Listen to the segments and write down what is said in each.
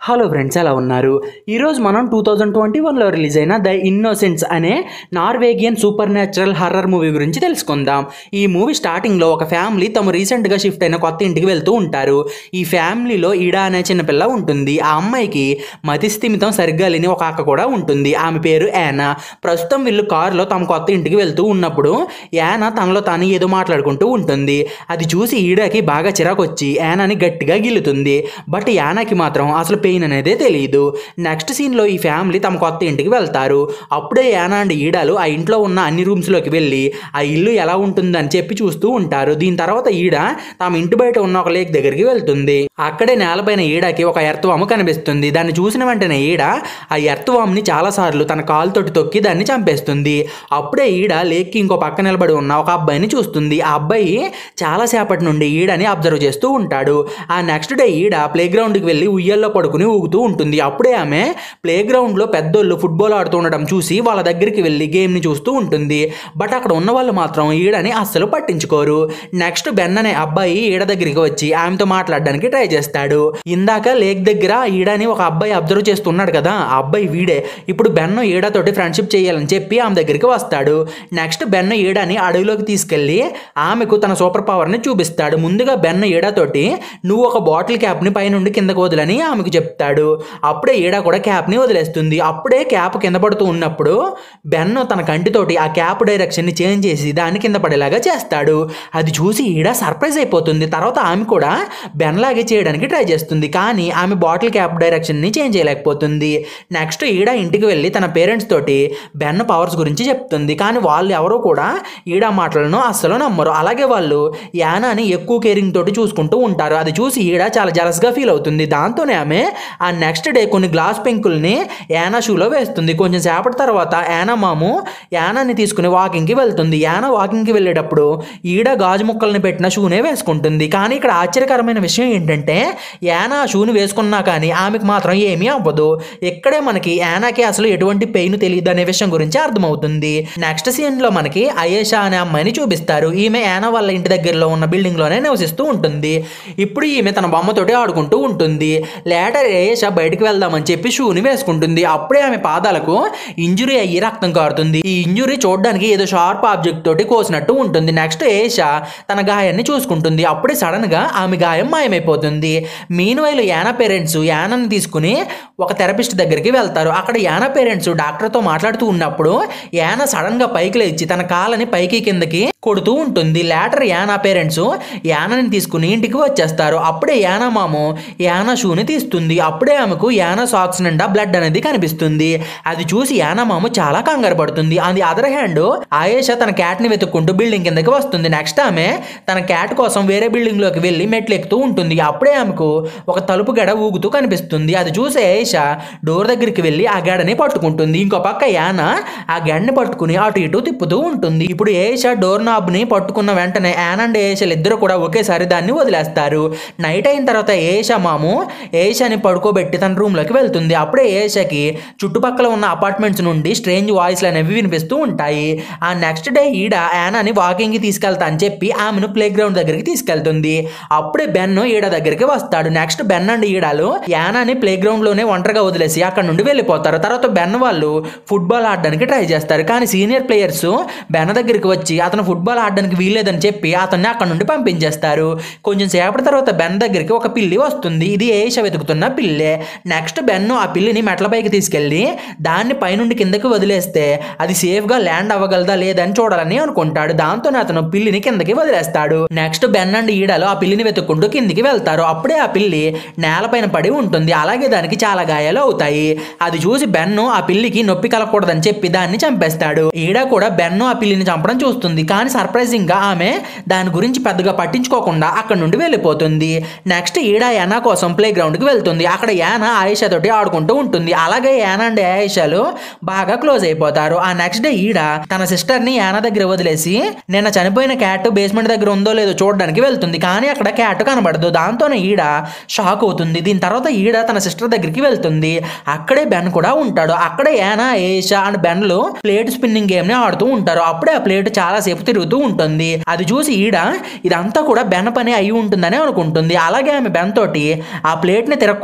hello friends ఎలా ఉన్నారు ఈరోజు మనం టూ థౌజండ్ ట్వంటీ వన్లో రిలీజ్ అయిన ద ఇన్నోసెన్స్ అనే Norwegian supernatural horror movie గురించి తెలుసుకుందాం ఈ మూవీ స్టార్టింగ్లో ఒక ఫ్యామిలీ తమ రీసెంట్గా షిఫ్ట్ అయిన కొత్త ఇంటికి వెళ్తూ ఉంటారు ఈ ఫ్యామిలీలో ఈడా అనే చిన్నపిల్ల ఉంటుంది ఆ అమ్మాయికి మతిస్థిమితం సరిగ్గా లేని ఒక అక్క కూడా ఉంటుంది ఆమె పేరు యానా ప్రస్తుతం వీళ్ళు కారులో తమ కొత్త ఇంటికి వెళ్తూ ఉన్నప్పుడు యానా తనలో తాను ఏదో మాట్లాడుకుంటూ ఉంటుంది అది చూసి ఈడాకి బాగా చిరాకు వచ్చి యానాని గట్టిగా గిల్లుతుంది బట్ యానాకి మాత్రం అసలు పెయిన్ అనేదే తెలియదు నెక్స్ట్ సీన్లో ఈ ఫ్యామిలీ తమ కొత్త ఇంటికి వెళ్తారు అప్పుడే యానా అండ్ ఈడాలు ఆ ఇంట్లో ఉన్న అన్ని రూమ్స్లోకి వెళ్ళి ఆ ఇల్లు ఎలా ఉంటుందని చెప్పి చూస్తూ ఉంటారు దీని తర్వాత ఈడ తమ ఇంటి బయట ఉన్న ఒక లేక్ దగ్గరికి వెళ్తుంది అక్కడే నేలపైన ఈడకి ఒక ఎర్త్వాము కనిపిస్తుంది దాన్ని చూసిన వెంటనే ఈడ ఆ ఎర్త్వామ్ని చాలాసార్లు తన కాలుతోటి తొక్కి దాన్ని చంపేస్తుంది అప్పుడే ఈడ లేక్కి ఇంకో పక్క నిలబడి ఉన్న ఒక అబ్బాయిని చూస్తుంది ఆ అబ్బాయి చాలాసేపటి నుండి ఈడని అబ్జర్వ్ చేస్తూ ఉంటాడు ఆ నెక్స్ట్ డే ఈడ ప్లే గ్రౌండ్కి వెళ్ళి ఉయ్యల్లో పడుకుని ఊగుతూ ఉంటుంది అప్పుడే ఆమె ప్లే గ్రౌండ్లో పెద్దోళ్ళు ఫుట్బాల్ ఆడుతూ ఉండడం చూసి వాళ్ళ దగ్గరికి వెళ్ళి గేమ్ని చూస్తూ ఉంటుంది బట్ అక్కడ ఉన్న వాళ్ళు మాత్రం ఈడని అస్సలు పట్టించుకోరు నెక్స్ట్ బెన్ అనే అబ్బాయి ఈడ దగ్గరికి వచ్చి ఆమెతో మాట్లాడడానికి ట్రై చేస్తాడు ఇందాక లేక్ దగ్గర ఈడని ఒక అబ్బాయి అబ్జర్వ్ చేస్తున్నాడు కదా ఆ అబ్బాయి వీడే ఇప్పుడు బెన్ను ఈడతోటి ఫ్రెండ్షిప్ చేయాలని చెప్పి ఆమె దగ్గరికి వస్తాడు నెక్స్ట్ బెన్ను ఈడని అడవిలోకి తీసుకెళ్ళి ఆమెకు తన సూపర్ పవర్ని చూపిస్తాడు ముందుగా బెన్ను ఈడతోటి నువ్వు ఒక బాటిల్ క్యాప్ని పైనుండి కిందకు వదలని ఆమెకు చెప్తాడు అప్పుడే ఈడ కూడా క్యాప్ని వదిలేస్తుంది అప్పుడే క్యాప్ కింద పడుతూ ఉన్నప్పుడు బెన్ను తన కంటితోటి ఆ క్యాప్ డైరెక్షన్ని చేంజ్ చేసి దాన్ని కింద పడేలాగా చేస్తాడు అది చూసి ఈడ సర్ప్రైజ్ అయిపోతుంది తర్వాత ఆమె కూడా బెన్ లాగే చేయడానికి ట్రై చేస్తుంది కానీ ఆమె బాటిల్ క్యాప్ డైరెక్షన్ని చేంజ్ చేయలేకపోతుంది నెక్స్ట్ ఈడ ఇంటికి వెళ్ళి తన పేరెంట్స్ తోటి బెన్ పవర్స్ గురించి చెప్తుంది కానీ వాళ్ళు ఎవరో కూడా ఈడ మాటలను అస్సలు నమ్మరు అలాగే వాళ్ళు యానాని ఎక్కువ కేరింగ్ తోటి చూసుకుంటూ ఉంటారు అది చూసి ఈడ చాలా జలస్గా ఫీల్ అవుతుంది దాంతోనే ఆమె ఆ నెక్స్ట్ డే కొన్ని గ్లాస్ పెంకుల్ని యానా షూలో వేస్తుంది కొంచెం సేపటి తర్వాత యానా మాము యానాని తీసుకుని వాకింగ్కి వెళ్తుంది యానా వాకింగ్కి వెళ్ళేటప్పుడు ఈడ గాజు ముక్కల్ని పెట్టిన షూనే వేసుకుంటుంది కానీ ఇక్కడ ఆశ్చర్యకరమైన విషయం ఏంటంటే యానా ఆ షూని వేసుకున్నా కానీ ఆమెకు మాత్రం ఏమీ అవ్వదు ఇక్కడే మనకి యానాకి అసలు ఎటువంటి పెయిన్ తెలియదు అనే విషయం గురించి అర్థమవుతుంది నెక్స్ట్ సీన్లో మనకి అయేషా అనే అమ్మాయిని చూపిస్తారు ఈమె యానా వాళ్ళ ఇంటి దగ్గరలో ఉన్న బిల్డింగ్లోనే నివసిస్తూ ఉంటుంది ఇప్పుడు ఈమె తన బొమ్మతోటి ఆడుకుంటూ ఉంటుంది లేటర్ అయేషా బయటికి వెళ్దామని చెప్పి షూని వేసుకుంటుంది అప్పుడే ఆమె పాదాలకు ఇంజురీ అయ్యి రక్తం కారుతుంది ఈ ఇంజురీ చూడడానికి ఏదో షార్ప్ ఆబ్జెక్ట్ తోటి కోసినట్టు ఉంటుంది నెక్స్ట్ ఏషా తన గాయాన్ని చూసుకుంటుంది అప్పుడే సడన్ గా ఆమె గాయం మాయమైపోతుంది మీన్ వైలు యానా పేరెంట్స్ యానాని తీసుకుని ఒక థెరపిస్ట్ దగ్గరికి వెళ్తారు అక్కడ యానా పేరెంట్స్ డాక్టర్తో మాట్లాడుతూ ఉన్నప్పుడు యానా సడన్ గా పైకి లేచి తన కాలని పైకి కిందకి కొడుతూ ఉంటుంది లేటర్ యానా పేరెంట్స్ యానాని తీసుకుని ఇంటికి వచ్చేస్తారు అప్పుడే యానా మాము యానా షూని తీస్తుంది అప్పుడే ఆమెకు యానా సాక్స్ నిండా బ్లడ్ అనేది కనిపిస్తుంది అది చూసి యానా మాము చాలా కంగారు పడుతుంది on the other hand Aisha తన క్యాట్ ని వెతుక్కుంటూ బిల్డింగ్ కిందకి వస్తుంది నెక్స్ట్ ఆమె తన క్యాట్ కోసం వేరే బిల్డింగ్ లోకి వెళ్ళి మెట్లు ఎక్కుతూ ఉంటుంది అప్పుడే ఆమెకు ఒక తలుపు గడ ఊగుతూ కనిపిస్తుంది అది చూసి ఆయేషా డోర్ దగ్గరికి వెళ్ళి ఆ గడని పట్టుకుంటుంది ఇంకో పక్క యానా ఆ గడ్ని పట్టుకుని అటు ఇటు తిప్పుతూ ఉంటుంది ఇప్పుడు ఏషా డోర్ నాబ్ ని పట్టుకున్న వెంటనే యాన్ అండ్ ఏషాలు ఇద్దరు కూడా ఒకేసారి దాన్ని వదిలేస్తారు నైట్ అయిన తర్వాత ఏషా మాము ఏషాని పడుకోబెట్టి తన రూమ్ లోకి వెళ్తుంది అప్పుడే ఏషాకి చుట్టుపక్కల ఉన్న అపార్ట్మెంట్స్ నుండి స్ట్రేంజ్ వాయిస్లు అనేవి వినిపిస్తూ ఉంటాయి ఆ నెక్స్ట్ డే ఈడ యానాని వాకింగ్ కి తీసుకెళ్తా అని చెప్పి ఆమెను ప్లే గ్రౌండ్ దగ్గరికి తీసుకెళ్తుంది అప్పుడే బెన్ ఈడ దగ్గరికి వస్తాడు నెక్స్ట్ బెన్ అండ్ ఈడాలు యానాని ప్లే గ్రౌండ్ లోనే ఒంటరిగా వదిలేసి అక్కడ నుండి వెళ్ళిపోతారు తర్వాత బెన్ వాళ్ళు ఫుట్బాల్ ఆడడానికి ట్రై చేస్తారు కానీ సీనియర్ ప్లేయర్స్ బెన్ దగ్గరికి వచ్చి అతను ఫుట్బాల్ ఆడడానికి వీల్లేదని చెప్పి అతన్ని అక్కడ నుండి పంపించేస్తారు కొంచెం సేపటి తర్వాత బెన్ దగ్గరికి ఒక పిల్లి వస్తుంది ఇది ఏష వెతుకుతున్న పిల్లే నెక్స్ట్ బెన్ ఆ పిల్లిని మెట్లపైకి తీసుకెళ్ళి దాన్ని పైనుండి కిందకి వదిలేస్తే అది సేఫ్గా ల్యాండ్ అవ్వగలదా లేదని చూడాలని అనుకుంటాడు దాంతో అతను పిల్లిని కిందకి వదిలేస్తాడు నెక్స్ట్ బెన్ అండ్ ఈడలు ఆ పిల్లిని వెతుక్కుంటూ కిందికి వెళ్తారు అప్పుడే ఆ పిల్లి నేలపైన పడి ఉంటుంది అలాగే దానికి చాలా గాయాలు అవుతాయి అది చూసి బెన్ను ఆ పిల్లికి నొప్పి కలగకూడదని చెప్పి దాన్ని చంపేస్తాడు ఈడ కూడా బెన్ను ఆ పిల్లిని చంపడం చూస్తుంది కానీ సర్ప్రైజింగ్ గా ఆమె దాని గురించి పెద్దగా పట్టించుకోకుండా అక్కడ నుండి వెళ్ళిపోతుంది నెక్స్ట్ ఈడ యానా కోసం ప్లే గ్రౌండ్కి వెళ్తుంది అక్కడ యానా ఆయేషా తోటి ఆడుకుంటూ ఉంటుంది అలాగే యానా అండ్ ఆయేషాలు బాగా క్లోజ్ అయిపోతారు ఆ నెక్స్ట్ డే ఈడ తన సిస్టర్ ని యానా దగ్గర వదిలేసి నిన్న చనిపోయిన క్యాట్ బేస్మెంట్ దగ్గర ఉందో లేదో చూడడానికి వెళ్తుంది కానీ అక్కడ క్యాట్ కనబడదు దాంతోనే ఈడ షాక్ అవుతుంది దీని తర్వాత ఈడ తన సిస్టర్ దగ్గరికి వెళ్తుంది అక్కడే బెన్ కూడా ఉంటాడు అక్కడే యానా ఏషా అండ్ బెన్లు ప్లేట్ స్పిన్నింగ్ గేమ్ ని ఆడుతూ ఉంటారు అప్పుడే ఆ ప్లేట్ చాలా సేపు తిరుగుతూ ఉంటుంది అది చూసి ఈడ ఇదంతా కూడా బెన్ పని అయి ఉంటుందని అనుకుంటుంది అలాగే ఆమె బెన్ తోటి ఆ ప్లేట్ ని తిరగకుండా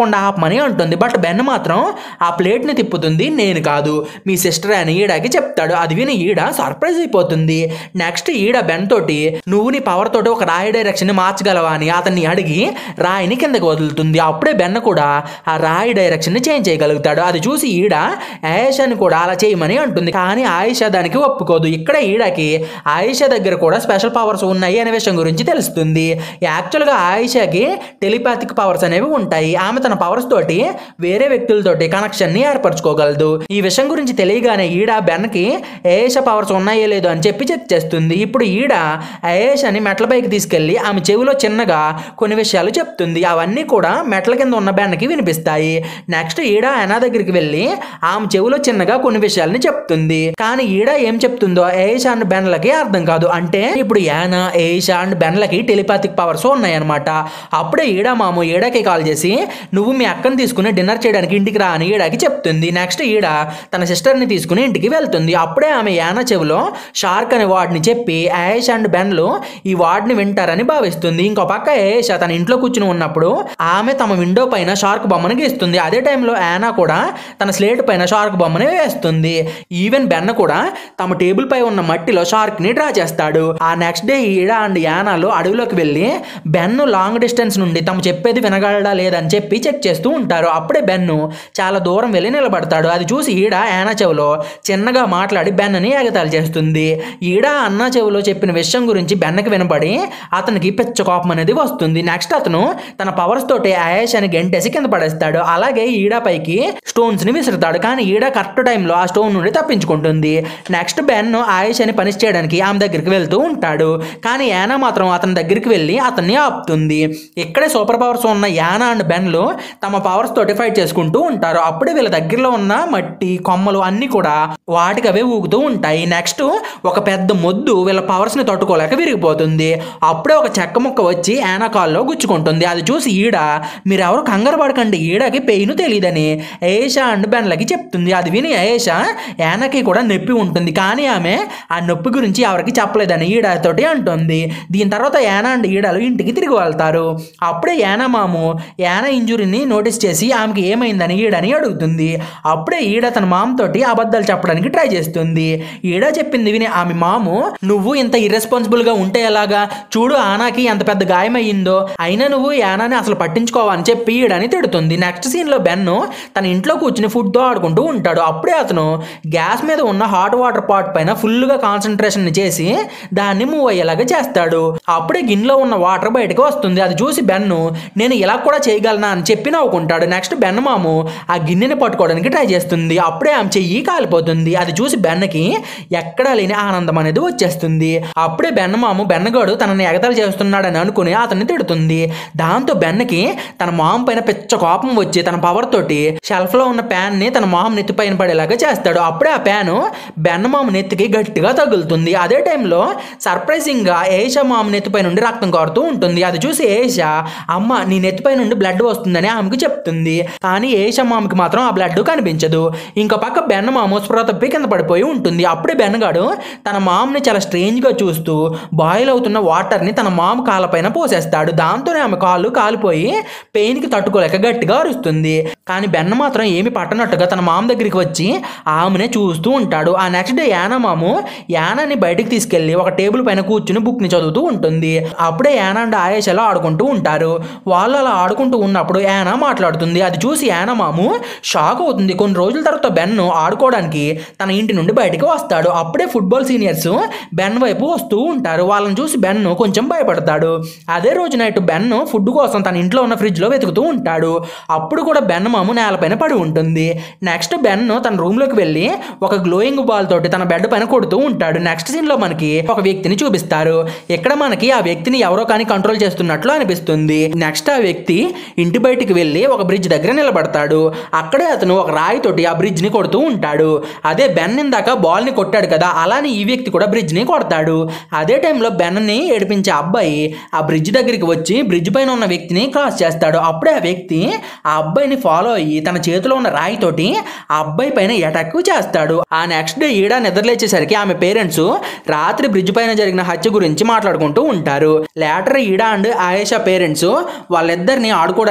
తిప్పకుండా ఆపమని అంటుంది బట్ బెన్ మాత్రం ఆ ప్లేట్ని తిప్పుతుంది నేను కాదు మీ సిస్టర్ అని ఈడకి చెప్తాడు అది విని ఈడ సర్ప్రైజ్ అయిపోతుంది నెక్స్ట్ ఈడ బెన్ తోటి నువ్వు నీ పవర్ తోటి ఒక రాయి డైరెక్షన్ మార్చగలవా అని అతన్ని అడిగి రాయిని కిందకి వదులుతుంది అప్పుడే బెన్న కూడా ఆ రాయి డైరెక్షన్ చేంజ్ చేయగలుగుతాడు అది చూసి ఈడ ఆయేషాని కూడా అలా చేయమని అంటుంది కానీ ఆయిషా దానికి ఒప్పుకోదు ఇక్కడ ఈడకి ఆయిషా దగ్గర కూడా స్పెషల్ పవర్స్ ఉన్నాయి అనే విషయం గురించి తెలుస్తుంది యాక్చువల్గా ఆయిషాకి టెలిపాథిక్ పవర్స్ అనేవి ఉంటాయి ఆమె తన పవర్స్ తోటి వేరే వ్యక్తులతోటి కనెక్షన్ ని ఏర్పరచుకోగలదు ఈ విషయం గురించి తెలియగానే ఈడ బెన్కి ఏష పవర్స్ ఉన్నాయో లేదో అని చెప్పి చెక్ చేస్తుంది ఇప్పుడు ఈడ ఏషని మెట్ల పైకి తీసుకెళ్లి ఆమె చెవిలో చిన్నగా కొన్ని విషయాలు చెప్తుంది అవన్నీ కూడా మెట్ల కింద ఉన్న బెన్నకి వినిపిస్తాయి నెక్స్ట్ ఈడ అనా దగ్గరికి వెళ్ళి ఆమె చెవిలో చిన్నగా కొన్ని విషయాలని చెప్తుంది కానీ ఈడ ఏం చెప్తుందో ఏషా అండ్ బెన్లకి అర్థం కాదు అంటే ఇప్పుడు యానా ఏషా అండ్ బెన్లకి టెలిపాథిక్ పవర్స్ ఉన్నాయన్నమాట అప్పుడే ఈడ మాము ఈడకి కాల్ చేసి నువ్వు మీ అక్కని తీసుకుని డిన్నర్ చేయడానికి ఇంటికి రా అని ఈడకి చెప్తుంది నెక్స్ట్ ఈడ తన సిస్టర్ని తీసుకుని ఇంటికి వెళ్తుంది అప్పుడే ఆమె యానా చెవిలో షార్క్ అనే వాడిని చెప్పి ఏష్ అండ్ బెన్లు ఈ వాడిని వింటారని భావిస్తుంది ఇంకో పక్క ఏష తన ఇంట్లో కూర్చుని ఉన్నప్పుడు ఆమె తమ విండో పైన షార్క్ బొమ్మను గీస్తుంది అదే టైంలో యానా కూడా తన స్లేట్ పైన షార్క్ బొమ్మని వేస్తుంది ఈవెన్ బెన్న కూడా తమ టేబుల్ పై ఉన్న మట్టిలో షార్క్ ని డ్రా చేస్తాడు ఆ నెక్స్ట్ డే ఈడ అండ్ యానాలు అడవిలోకి వెళ్ళి బెన్ను లాంగ్ డిస్టెన్స్ నుండి తమ చెప్పేది వినగలడా లేదని చెప్పి చెక్ చేస్తూ ఉంటారు అప్పుడే బెన్ను చాలా దూరం వెళ్ళి నిలబడతాడు అది చూసి ఈడ యానా చెవిలో చిన్నగా మాట్లాడి బెన్నని ఎగతాళి చేస్తుంది ఈడ అన్న చెవిలో చెప్పిన విషయం గురించి బెన్నకి వినపడి అతనికి పిచ్చ కోపం అనేది వస్తుంది నెక్స్ట్ అతను తన పవర్స్ తోటి ఆయేష్ అని గెంటేసి కింద పడేస్తాడు అలాగే ఈడ పైకి స్టోన్స్ ని విసురుతాడు కానీ ఈడ కరెక్ట్ టైంలో ఆ స్టోన్ నుండి తప్పించుకుంటుంది నెక్స్ట్ బెన్ ఆయేష్ అని పనిష్ చేయడానికి ఆమె దగ్గరికి వెళ్తూ ఉంటాడు కానీ యానా మాత్రం అతని దగ్గరికి వెళ్ళి అతన్ని ఆపుతుంది ఇక్కడే సూపర్ పవర్స్ ఉన్న యానా అండ్ బెన్లు తమ పవర్స్ తోటి ఫైట్ చేసుకుంటూ ఉంటారు అప్పుడే వీళ్ళ దగ్గరలో ఉన్న మట్టి కొమ్మలు అన్నీ కూడా వాటికి అవే ఊగుతూ ఉంటాయి నెక్స్ట్ ఒక పెద్ద మొద్దు వీళ్ళ పవర్స్ ని తట్టుకోలేక విరిగిపోతుంది అప్పుడే ఒక చెక్క ముక్క వచ్చి యానా కాల్లో గుచ్చుకుంటుంది అది చూసి ఈడ మీరెవరు కంగారు పడకండి ఈడకి పెయిన్ తెలియదని ఏషా అండ్ బెన్లకి చెప్తుంది అది విని ఏషా యానకి కూడా నొప్పి ఉంటుంది కానీ ఆమె ఆ నొప్పి గురించి ఎవరికి చెప్పలేదని ఈడతోటి అంటుంది దీని తర్వాత యానా అండ్ ఈడలు ఇంటికి తిరిగి వెళ్తారు అప్పుడే యానా మాము యానా ఇంజురీని నోటీస్ చేసి ఆమెకి ఏమైందని ఈడని అడుగుతుంది అప్పుడే ఈడ తన మామతోటి అబద్ధాలు చెప్పడానికి ట్రై చేస్తుంది ఈడ చెప్పింది విని ఆమె మాము నువ్వు ఇంత irresponsible గా ఉంటే ఎలాగా చూడు ఆనాకి ఎంత పెద్ద గాయమయ్యిందో అయినా నువ్వు యానాని అసలు పట్టించుకోవని చెప్పి ఈడని తిడుతుంది నెక్స్ట్ సీన్లో బెన్ను తన ఇంట్లో కూర్చుని ఫుడ్తో ఆడుకుంటూ ఉంటాడు అప్పుడే అతను గ్యాస్ మీద ఉన్న హాట్ వాటర్ పాట్ పైన ఫుల్గా కాన్సన్ట్రేషన్ చేసి దాన్ని మూవ్ అయ్యేలాగా చేస్తాడు అప్పుడే గిన్నెలో ఉన్న వాటర్ బయటకు వస్తుంది అది చూసి బెన్ను నేను ఇలా కూడా చేయగలనా అని చెప్పి నవ్వుకుంటాడు నెక్స్ట్ బెన్న మాము ఆ గిన్నెని పట్టుకోవడానికి ట్రై చేస్తుంది అప్పుడే ఆమె చెయ్యి కాలిపోతుంది అది చూసి బెన్నకి ఎక్కడా లేని ఆనందం అనేది వచ్చేస్తుంది అప్పుడే బెన్న మాము బెన్నగాడు తనని ఎగతాళి చేస్తున్నాడని అనుకుని అతన్ని తిడుతుంది దాంతో బెన్నకి తన మామ పైన పిచ్చ కోపం వచ్చి తన పవర్ తోటి షెల్ఫ్ లో ఉన్న ప్యాన్ ని తన మామ నెత్తి పైన పడేలాగా చేస్తాడు అప్పుడే ఆ ప్యాన్ బెన్న మామ నెత్తికి గట్టిగా తగులుతుంది అదే టైంలో సర్ప్రైజింగ్ గా ఏషా మామ నెత్తిపై నుండి రక్తం కారుతూ ఉంటుంది అది చూసి ఏషా అమ్మ నీ నెత్తిపై నుండి బ్లడ్ వస్తుందని ఆమెకు చెప్తుంది కానీ ఏషా మామకి మాత్రం ఆ బ్లడ్ కనిపించదు ఇంకో పక్క బెన్న మామ స్పృహ తప్పి కింద పడిపోయి ఉంటుంది అప్పుడే బెన్నగాడు తన మామని చాలా స్ట్రేంజ్ గా చూస్తూ బాయిల్ అవుతున్న వాటర్ ని తన మామ కాళ్ళపైన పోసేస్తాడు దాంతోనే ఆమె కాళ్ళు కాలిపోయి పెయిన్ కి తట్టుకోలేక గట్టిగా అరుస్తుంది కానీ బెన్న మాత్రం ఏమి పట్టనట్టుగా తన మామ దగ్గరికి వచ్చి ఆమెనే చూస్తూ ఉంటాడు ఆ నెక్స్ట్ డే యానా మాము యానాని బయటికి తీసుకెళ్లి ఒక టేబుల్ పైన కూర్చుని బుక్ ని చదువుతూ ఉంటుంది అప్పుడే యానా అండ్ ఆయేషలో ఆడుకుంటూ ఉంటారు వాళ్ళు అలా ఆడుకుంటూ ఉన్నప్పుడు యానా మాట్లాడుతుంది అది చూసి యానా మాము షాక్ అవుతుంది కొన్ని రోజుల తర్వాత బెన్ ఆడుకోవడానికి తన ఇంటి నుండి బయటికి వస్తాడు అప్పుడే ఫుట్బాల్ సీనియర్స్ బెన్ వైపు వస్తూ ఉంటారు వాళ్ళని చూసి బెన్ కొంచెం భయపడతాడు అదే రోజు నైట్ బెన్ ఫుడ్ కోసం తన ఇంట్లో ఉన్న ఫ్రిడ్జ్ లో వెతుకుతూ ఉంటాడు అప్పుడు కూడా బెన్ మాము నేలపైన పడి ఉంటుంది నెక్స్ట్ బెన్ తన రూమ్ లోకి వెళ్ళి ఒక గ్లోయింగ్ బాల్ తోటి తన బెడ్ పైన కొడుతూ ఉంటాడు నెక్స్ట్ సీన్ లో మనకి ఒక వ్యక్తిని చూపిస్తారు ఇక్కడ మనకి ఆ వ్యక్తిని ఎవరో కానీ కంట్రోల్ చేస్తున్నట్లు అనిపిస్తుంది నెక్స్ట్ ఆ వ్యక్తి ఇంటి బయటికి వెళ్ళి ఒక బ్రిడ్జ్ దగ్గర నిలబడతాడు అక్కడే అతను ఒక రాయి తోటి ఆ బ్రిడ్జ్ ని కొడుతూ ఉంటాడు అదే బెన్ ఇందాక బాల్ ని కొట్టాడు కదా అలానే ఈ వ్యక్తి కూడా బ్రిడ్జ్ ని కొడతాడు అదే టైంలో బెన్ ని ఏడిపించే అబ్బాయి ఆ బ్రిడ్జ్ దగ్గరికి వచ్చి బ్రిడ్జ్ పైన ఉన్న వ్యక్తిని క్రాస్ చేస్తాడు అప్పుడే ఆ వ్యక్తి ఆ అబ్బాయిని ఫాలో అయ్యి తన చేతిలో ఉన్న రాయితోటి ఆ అబ్బాయి పైన అటాక్ చేస్తాడు ఆ నెక్స్ట్ డే ఈడ నిద్రలేచేసరికి ఆమె పేరెంట్స్ రాత్రి బ్రిడ్జ్ పైన జరిగిన హత్య గురించి మాట్లాడుకుంటూ ఉంటారు later Ida and Ayesha parents వాళ్ళిద్దరిని ఆడుకోవడానికి దూరంగా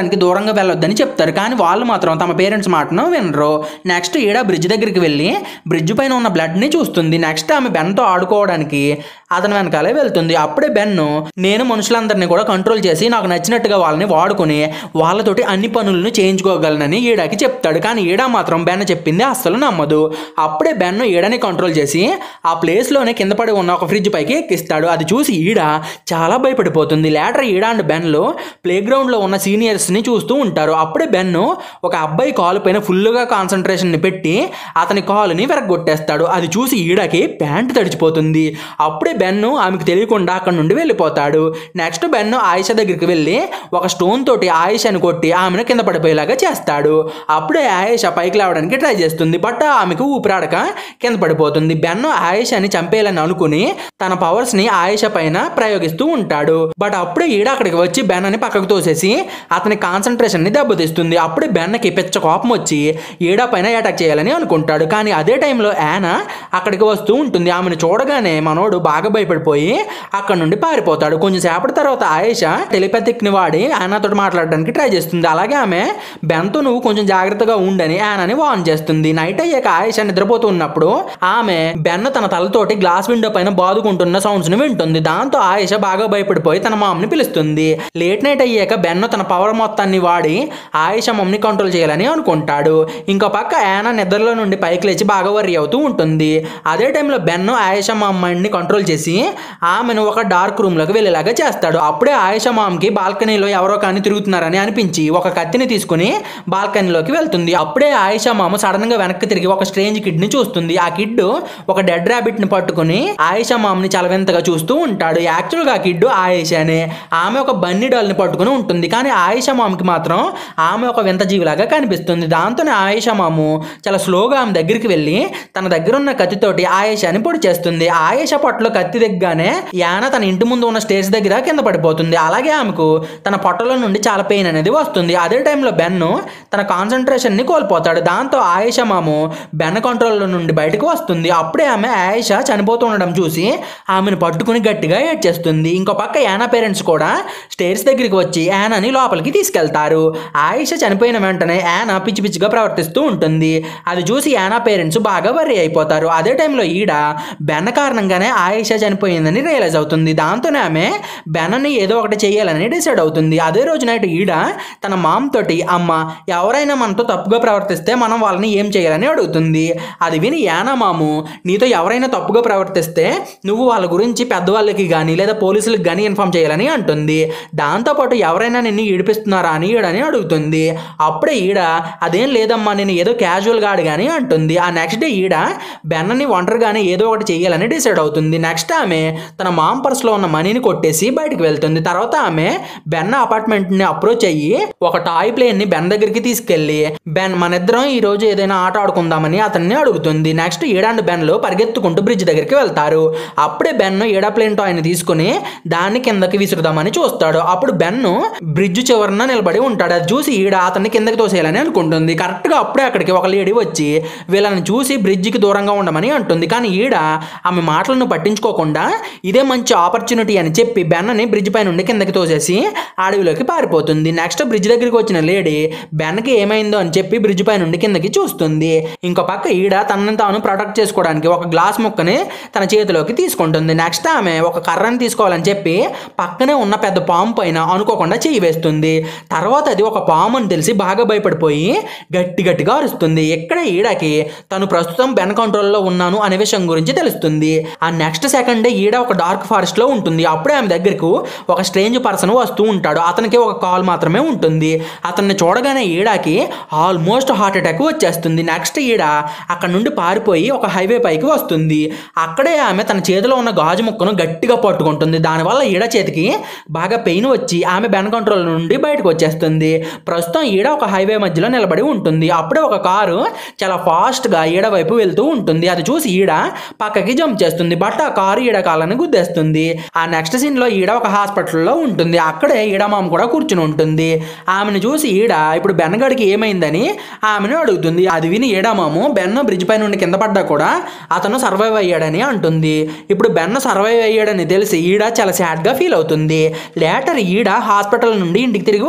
దూరంగా వెళ్ళొద్దని చెప్తారు కానీ వాళ్ళు మాత్రం తమ పేరెంట్స్ మాటను వినరు నెక్స్ట్ ఈడ బ్రిడ్జ్ దగ్గరికి వెళ్ళి బ్రిడ్జ్ పైన ఉన్న బ్లడ్ని చూస్తుంది నెక్స్ట్ ఆమె బెన్తో ఆడుకోవడానికి అతని వెనకాలే వెళ్తుంది అప్పుడే బెన్ను నేను మనుషులందరినీ కూడా కంట్రోల్ చేసి నాకు నచ్చినట్టుగా వాళ్ళని వాడుకొని వాళ్ళతోటి అన్ని పనులను చేయించుకోగలనని ఈడకి చెప్తాడు కానీ ఈడ మాత్రం బెన్న చెప్పింది అస్సలు నమ్మదు అప్పుడే బెన్ను ఈడని కంట్రోల్ చేసి ఆ ప్లేస్లోనే కింద పడి ఉన్న ఒక ఫ్రిడ్జ్ పైకి ఎక్కిస్తాడు అది చూసి ఈడ చాలా భయపడిపోతుంది లేటర్ ఈడ అండ్ బెన్లు ప్లే గ్రౌండ్లో ఉన్న సీనియర్స్ని చూస్తూ ఉంటారు అప్పుడే బెన్ను ఒక అబ్బాయి కాలు పైన ఫుల్గా కాన్సన్ట్రేషన్ని పెట్టి అతని కాలుని వెరగొట్టేస్తాడు అది చూసి ఈడకి ప్యాంట్ తడిచిపోతుంది అప్పుడే బెన్ను ఆమెకు తెలియకుండా అక్కడ నుండి వెళ్ళిపోతాడు నెక్స్ట్ బెన్ను ఆయిష దగ్గరికి వెళ్ళి ఒక స్టోన్ తోటి ఆయిషని కొట్టి ఆమెను కింద పడిపోయేలాగా చేస్తాడు అప్పుడే ఆయిష పైకి లేవడానికి ట్రై చేస్తుంది బట్ ఆమెకు ఊపిరాడక కింద పడిపోతుంది బెన్ను ఆయిషని చంపేయాలని అనుకుని తన పవర్స్ ని ఆయిష పైన ప్రయోగిస్తూ ఉంటాడు బట్ అప్పుడే ఈడ అక్కడికి వచ్చి బెన్ అని పక్కకు తోసేసి అతని కాన్సన్ట్రేషన్ ని దెబ్బతీస్తుంది అప్పుడే బెన్నకి పిచ్చ కోపం వచ్చి ఈడ పైన అటాక్ చేయాలని అనుకుంటాడు కానీ అదే టైంలో యానా అక్కడికి వస్తూ ఉంటుంది ఆమెను చూడగానే మనోడు బాగా భయపడిపోయి అక్కడ నుండి పారిపోతాడు కొంచెం సేపటి తర్వాత ఆయేష టెలిపతిక్ ని వాడి యానాతో మాట్లాడడానికి ట్రై చేస్తుంది అలాగే ఆమె బెన్తో నువ్వు కొంచెం జాగ్రత్తగా ఉండని యానాని వార్న్ చేస్తుంది నైట్ అయ్యాక ఆయేష నిద్రపోతూ ఉన్నప్పుడు ఆమె బెన్ తన తలతోటి గ్లాస్ విండో పైన బాదుకుంటున్న సౌండ్స్ ని వింటుంది దాంతో ఆయేష బాగా భయపడిపోయి తన మామ్ని పిలుస్తుంది లేట్ నైట్ అయ్యాక బెన్ తన పవర్ మొత్తాన్ని వాడి ఆయేష మమ్మని కంట్రోల్ చేయాలని అనుకుంటాడు ఇంకో పక్క యానా నిద్రలో నుండి పైకి లేచి బాగా వర్రీ అవుతూ ఉంటుంది అదే టైంలో బెన్ ఆయేష మా అమ్మాయిని కంట్రోల్ చేసి ఆమెను ఒక డార్క్ రూమ్ లోకి వెళ్ళేలాగా చేస్తాడు అప్పుడే ఆయేష మామ్కి బాల్కనీలో ఎవరో కానీ తిరుగుతున్నారని అనిపించి ఒక కత్తిని తీసుకుని బాల్కనీలోకి వెళ్తుంది అప్పుడే ఆయేష మామ సడన్ గా వెనక్కి తిరిగి ఒక స్ట్రేంజ్ కిడ్ ని చూస్తుంది ఆ కిడ్ ఒక డెడ్ ర్యాబిట్ ని పట్టుకుని ఆయేష మామ్ని చాలా వింతగా చూస్తూ ఉంటాడు యాక్చువల్ గా ఆ కిడ్ ఆయేషనే ఆమె ఒక బన్నీ డాల్ ని పట్టుకుని ఉంటుంది కానీ ఆయేష మామ్కి మాత్రం ఆమె ఒక వింత జీవిలాగా కనిపిస్తుంది దాంతోనే ఆయేష మాము చాలా స్లోగా ఆమె దగ్గరికి వెళ్ళి తన దగ్గర ఉన్న కత్తితోటి ఆయేషాని పొడి చేస్తుంది ఆయేష పొట్టలో కత్తి దిగ్గానే యాన తన ఇంటి ముందు ఉన్న స్టేజ్ దగ్గర కింద పడిపోతుంది అలాగే ఆమెకు తన పొట్టలో నుండి చాలా పెయిన్ అనేది వస్తుంది అదే టైంలో బెన్ను తన కాన్సన్ట్రేషన్ ని కోల్పోతాడు దాంతో ఆయేష మాము బెన్న కంట్రోల్ నుండి బయటకు వస్తుంది అప్పుడే ఆమె ఆయేష చనిపోతూ ఉండడం చూసి ఆమెను పట్టుకుని గట్టిగా ఏడ్చేస్తుంది ఇంకో పక్క యానా పేరెంట్స్ కూడా స్టేర్స్ దగ్గరికి వచ్చి యానాని లోపలికి తీసుకెళ్తారు ఆయేష చనిపోయిన వెంటనే యానా పిచ్చి పిచ్చిగా ప్రవర్తిస్తూ ఉంటుంది అది చూసి యానా పేరెంట్స్ బాగా వర్రీ అయిపోతారు అదే టైంలో ఈడ బెన్న కారణంగానే ఆయేష చనిపోయిందని రియలైజ్ అవుతుంది దాంతోనే ఆమె బెన్నని ఏదో ఒకటి చేయాలని డిసైడ్ అవుతుంది అదే రోజు నైట్ ఈడ తన మామ్ తోటి అమ్మ ఎవరైనా మనతో తప్పుగా ప్రవర్తిస్తే మనం వాళ్ళని ఏం చేయాలని అడుగుతుంది అది విని యానా మాము నీతో ఎవరైనా తప్పుగా ప్రవర్తిస్తే నువ్వు వాళ్ళ గురించి పెద్దవాళ్ళకి కానీ లేదా పోలీసులకు కానీ ఇన్ఫామ్ చేయాలని అంటుంది దాంతోపాటు ఎవరైనా నిన్ను ఈడిపిస్తున్నారా అని ఈడని అడుగుతుంది అప్పుడే ఈడ అదేం లేదమ్మా నేను ఏదో క్యాజువల్గా అడిగాని అంటుంది ఆ నెక్స్ట్ డే ఈడ బెన్నని ఒంటరిగానే ఏదో ఒకటి చేయాలని డిసైడ్ అవుతుంది నెక్స్ట్ ఆమె తన మామ్ పర్స్లో ఉన్న మనీని కొట్టేసి బయటకు వెళ్తుంది తర్వాత ఆమె బెన్న అపార్ట్మెంట్ని అప్రోచ్ అయ్యి ఒక టాయ్ ప్లేన్ని బెన్ దగ్గరికి తీసుకెళ్ళి బెన్ మన ఇద్దరం ఈ రోజు ఏదైనా ఆట ఆడుకుందామని అతన్ని అడుగుతుంది నెక్స్ట్ ఈడ అండ్ బెన్లు పరిగెత్తుకుంటూ బ్రిడ్జ్ దగ్గరికి వెళ్తారు అప్పుడే బెన్ ఈడ ప్లేన్ టాయ్ని తీసుకుని దాన్ని కిందకి విసురుదామని చూస్తాడు అప్పుడు బెన్ను బ్రిడ్జ్ చివరన నిలబడి ఉంటాడు అది చూసి ఈడ అతన్ని కిందకి తోసేయాలని అనుకుంటుంది కరెక్ట్గా అప్పుడే అక్కడికి ఒక లేడీ వచ్చి వీళ్ళని చూసి బ్రిడ్జికి దూరంగా ఉండమని అంటుంది కానీ ఈడ ఆమె మాటలను పట్టించుకోకుండా ఇదే మంచి ఆపర్చునిటీ అని చెప్పి బెన్నని బ్రిడ్జ్ పై నుండి కిందకి తోసేసి అడవిలోకి పారిపోతుంది నెక్స్ట్ బ్రిడ్జ్ దగ్గరికి వచ్చిన లేడీ బెన్నకి ఏమైందో అని చెప్పి బ్రిడ్జ్ పై నుండి కిందకి చూస్తుంది ఇంకో పక్క ఈడ తనని తాను ప్రొటెక్ట్ చేసుకోవడానికి ఒక గ్లాస్ ముక్కని తన చేతిలోకి తీసుకుంటుంది నెక్స్ట్ ఆమె ఒక కర్రని తీసుకోవాలని చెప్పి పక్కనే ఉన్న పెద్ద పాము పైన అనుకోకుండా చేయి వేస్తుంది తర్వాత అది ఒక పాము అని తెలిసి బాగా భయపడిపోయి గట్టి గట్టిగా అరుస్తుంది ఇక్కడ ఈడకి తను ప్రస్తుతం బెన్ కంట్రోల్లో ఉన్నాను అనే విషయం గురించి తెలుస్తుంది ఆ నెక్స్ట్ సెకండ్ ఈడ ఒక డార్క్ ఫారెస్ట్ లో ఉంటుంది అప్పుడే ఆమె దగ్గరకు ఒక స్ట్రేంజ్ పర్సన్ వస్తూ ఉంటాడు అతనికి ఒక కాల్ మాత్రమే ఉంటుంది అతన్ని చూడగానే ఈడకి ఆల్మోస్ట్ హార్ట్ అటాక్ వచ్చేస్తుంది నెక్స్ట్ ఈడ అక్కడ నుండి పారిపోయి ఒక హైవే పైకి వస్తుంది అక్కడే ఆమె తన చేతిలో ఉన్న గాజు ముక్కను గట్టిగా పట్టుకుంటుంది దానివల్ల ఈడ చేతికి బాగా పెయిన్ వచ్చి ఆమె బెన్ కంట్రోల్ నుండి బయటకు వచ్చేస్తుంది ప్రస్తుతం ఈడ ఒక హైవే మధ్యలో నిలబడి ఉంటుంది అప్పుడే ఒక కారు చాలా ఫాస్ట్గా ఈడ వైపు వెళ్తూ ఉంటుంది అది చూసి ఈడ పక్కకి జంప్ చేస్తుంది బట్ ఆ కారు ఈడ కాళ్ళని గుద్దేస్తుంది ఆ నెక్స్ట్ సీన్ లో ఈడ ఒక హాస్పిటల్లో ఉంటుంది అక్కడే ఈడ మామ కూడా కూర్చుని ఉంటుంది ఆమెను చూసి ఈడ ఇప్పుడు బెన్నగడికి ఏమైందని ఆమెను అడుగుతుంది అది విని ఈడమాము బెన్న బ్రిడ్జ్ పై నుండి కింద పడ్డా కూడా అతను సర్వైవ్ అయ్యాడని అంటుంది ఇప్పుడు బెన్న సర్వైవ్ అయ్యాడని తెలిసి ఈడ చాలా sad గా ఫీల్ అవుతుంది లేటర్ ఈడ హాస్పిటల్ నుండి ఇంటికి తిరిగి వచ్చేస్తుంది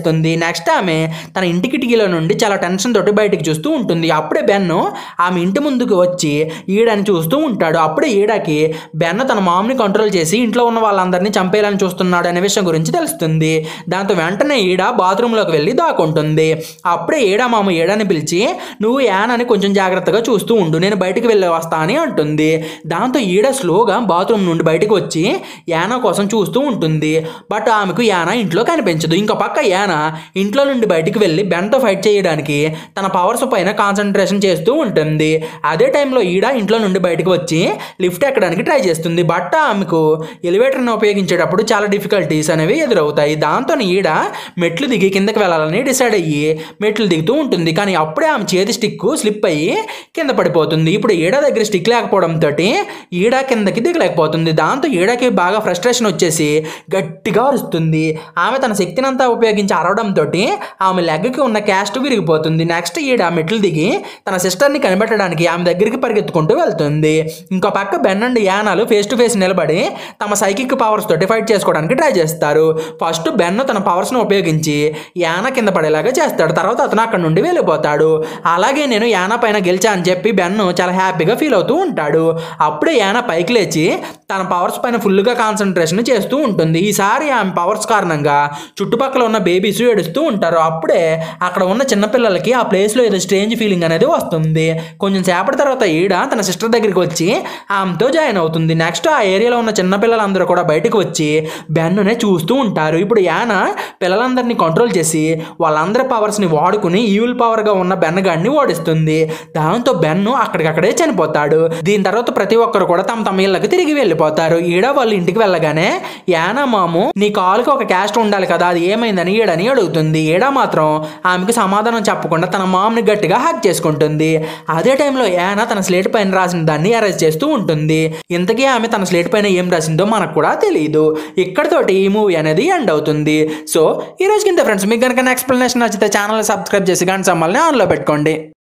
తెలుస్తుంది నెక్స్ట్ ఆమె తన ఇంటి కిటికీలో నుండి చాలా టెన్షన్ తోటి బయటికి చూస్తూ ఉంటుంది అప్పుడే బెన్ను ఆమె ఇంటి ముందుకు వచ్చి ఈడని చూస్తూ ఉంటాడు అప్పుడే ఈడకి బెన్న తన మామ్ని కంట్రోల్ చేసి ఇంట్లో ఉన్న వాళ్ళందరినీ చంపేయాలని చూస్తున్నాడు అనే విషయం గురించి తెలుస్తుంది దాంతో వెంటనే ఈడ బాత్రూంలోకి వెళ్ళి దాక్కుంటుంది అప్పుడే ఈడ మామ ఈడని పిలిచి నువ్వు యానని కొంచెం జాగ్రత్తగా చూస్తూ ఉండు నేను బయటికి వెళ్ళి వస్తా అని అంటుంది దాంతో ఈడ స్లోగా బాత్రూమ్ నుండి బయటకు వచ్చి యానా కోసం చూస్తూ ఉంటుంది బట్ ఆమెకు యానా ఇంట్లో కనిపించదు ఇంకో పక్క యానా ఇంట్లో నుండి బయటికి వెళ్ళి బెన్తో ఫైట్ చేయడానికి తన పవర్స్ పైన కాన్సన్ట్రేషన్ చేస్తూ ఉంటుంది అదే టైంలో ఈడ ఇంట్లో నుండి బయటకు వచ్చి లిఫ్ట్ ఎక్కడానికి ట్రై చేస్తుంది బట్ ఆమెకు ఎలివేటర్ని ఉపయోగించేటప్పుడు చాలా డిఫికల్టీస్ అనేవి ఎదురవుతాయి దాంతో ఈడ మెట్లు దిగి కిందకి వెళ్ళాలని డిసైడ్ అయ్యి మెట్లు దిగుతూ ఉంటుంది కానీ అప్పుడే ఆమె చేతి స్టిక్ స్లిప్ అయ్యి కింద పడిపోతుంది ఇప్పుడు ఈడ దగ్గర స్టిక్ లేకపోవడంతో ఈడ కిందకి దిగలేకపోతుంది దాంతో ఈడకి బాగా ఫ్రస్ట్రేషన్ వచ్చేసి గట్టిగా అరుస్తుంది ఆమె తన శక్తినంతా ఉపయోగించి అరవడంతో ఆమె లెగ్కి ఉన్న క్యాస్ట్ విరిగిపోతుంది నెక్స్ట్ ఈడ మెట్లు దిగి తన సిస్టర్ని కనిపెట్టడానికి ఆమె దగ్గరికి పరిగెత్తుకుంటూ వెళ్తుంది ఇంకో పక్క బెన్ అండ్ యానాలు ఫేస్ టు ఫేస్ నిలబడి తమ సైకిక్ పవర్స్ తోటి ఫైట్ చేసుకోవడానికి ట్రై చేస్తారు ఫస్ట్ బెన్ తన పవర్స్ను ఉపయోగించి యానా కింద పడేలాగా చేస్తాడు తర్వాత అతను అక్కడ నుండి వెళ్ళిపోతాడు అలాగే నేను యానా పైన గెలిచా అని చెప్పి బెన్ను చాలా హ్యాపీగా ఫీల్ అవుతూ ఉంటాడు అప్పుడే యానా పైకి లేచి తన పవర్స్ పైన ఫుల్గా కాన్సన్ట్రేషన్ చేస్తూ ఉంటుంది ఈసారి ఆమె పవర్స్ కారణంగా చుట్టుపక్కల ఉన్న బేబీస్ ఏడుస్తూ ఉంటారు అప్పుడే అక్కడ ఉన్న చిన్నపిల్లలకి ఆ ప్లేస్లో ఏదో స్ట్రేంజ్ ఫీలింగ్ అనేది వస్తుంది కొంచెం సేపటి తర్వాత ఈడ తన సిస్టర్ దగ్గరికి వచ్చి ఆమెతో జాయిన్ అవుతుంది నెక్స్ట్ ఆ ఏరియాలో ఉన్న చిన్నపిల్లలందరూ కూడా బయటకు వచ్చి బెన్నునే చూస్తూ ఉంటారు ఇప్పుడు యాన పిల్లలందరినీ కంట్రోల్ చేసి వాళ్ళందరి పవర్స్ని వాడుకుని ఈవిల్ పవర్గా ఉన్న బెన్నగాడిని ఓడిస్తుంది దాంతో బెన్ను అక్కడికక్కడే చనిపోతాడు దీని తర్వాత ప్రతి ఒక్కరు కూడా తమ తమ ఇళ్ళకి తిరిగి వెళ్ళిపోతారు ఈడ వాళ్ళ ఇంటికి వెళ్ళగానే యానా మాము నీ కాలుకి ఒక క్యాస్ట్ ఉండాలి కదా అది ఏమైందని ఈడని అడుగుతుంది ఈడ మాత్రం ఆమెకు సమాధానం చెప్పకుండా తన మామ్ని గట్టిగా హ్యాక్ చేసుకుంటుంది అదే టైంలో యానా తన స్లేట్ పైన రాసిన దాన్ని అరెస్ట్ చేస్తూ ఉంటుంది ఇంతకీ ఆమె తన స్లేట్ పైన ఏం రాసిందో మనకు కూడా తెలియదు ఇక్కడితోటి ఈ మూవీ అనేది ఎండ్ అవుతుంది సో ఈ రోజు కింద ఫ్రెండ్స్ మీకు కనుక ఎక్స్ప్లెనేషన్ నచ్చితే ఛానల్ సబ్స్క్రైబ్ చేసి గంట సమ్మల్ని ఆన్లో పెట్టుకోండి